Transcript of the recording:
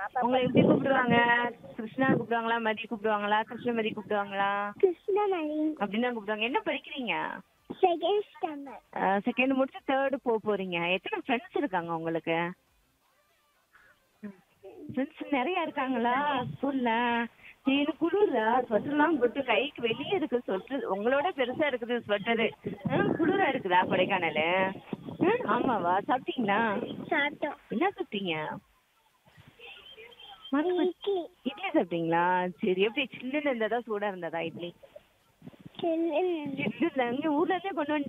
உங்களை எப்படி கூப்பிடுவாங்க கிருஷ்ணா கூப்பிடுவாங்களா மதி கூப்பிடுவாங்களா கிருஷ்ணமதி கூப்பிடுவாங்களா கிருஷ்ணமணி அப்படின்னா கூப்பிடுவாங்க என்ன படிக்கிறீங்க செகண்ட் ஸ்டாண்டர்ட் செகண்ட் முடிச்சு தேர்டு போக போறீங்க எத்தனை ஃப்ரெண்ட்ஸ் இருக்காங்க உங்களுக்கு ஃப்ரெண்ட்ஸ் நிறைய இருக்காங்களா ஸ்கூல்ல எனக்கு குளிரா ஸ்வெட்டர்லாம் போட்டு கைக்கு வெளியே இருக்கு ஸ்வெட்டர் உங்களோட பெருசா இருக்குது ஸ்வெட்டரு குளிரா இருக்குதா கொடைக்கானல் ம், ஆமாவா சாப்பிட்டீங்களா சாப்பிட்டோம் என்ன சாப்பிட்டீங்க மறந்து- இட்லி இட்லி சாப்பிட்டீங்களா சரி எப்படி சில்லுன்னு இருந்ததா சூடா இருந்ததா இட்லி சில்லுன்னு சில்லுன்னு இங்க ஊர்ல இருந்தே கொண்டு வந்து